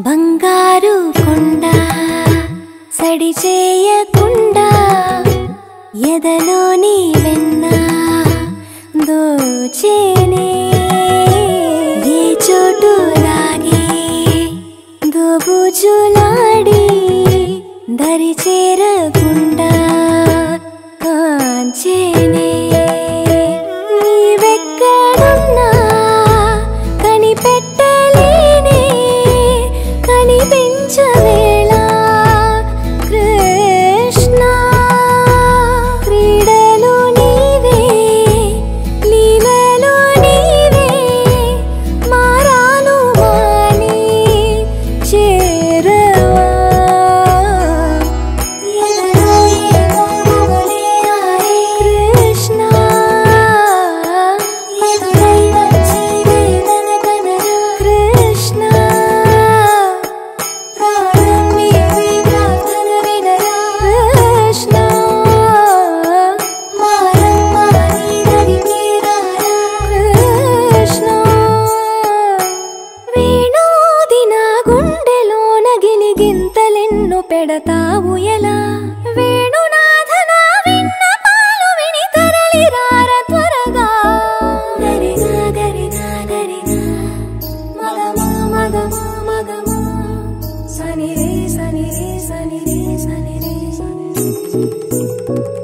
బంగారు కొండ సడి చేయకుండా ఎదలోని వెన్న దోచేనే ఏ చోటు లాగే దోబుజులాడి దరి చేరకుండా కాంచేనే నీవెక్కడున్నా కనిపెట్టలేనే కనిపించవేళ కృష్ణ క్రీడలు నీవే లీలలు నీవే మారాను మాని చేరవా ఎదలో ఏదో మొగలే ఆడే కృష్ణ ఎదురై వచ్చి వేదన కనరా కృష్ణ ప్రాణం నీవే ప్రార్థన వినరా కృష్ణ మారమ్మ నీ దరికి రారా కృష్ణ వేణోది నా గుండెలోన గిలిగింతలెన్ను పెడతావు ఎలా వేణునాథ నా విన్న పాలు విని తరలి రార త్వరగా గరిగా గరిగా గరిగా మగమా మగమా మగమా సని రే సని రే సని రే సని రే సని రే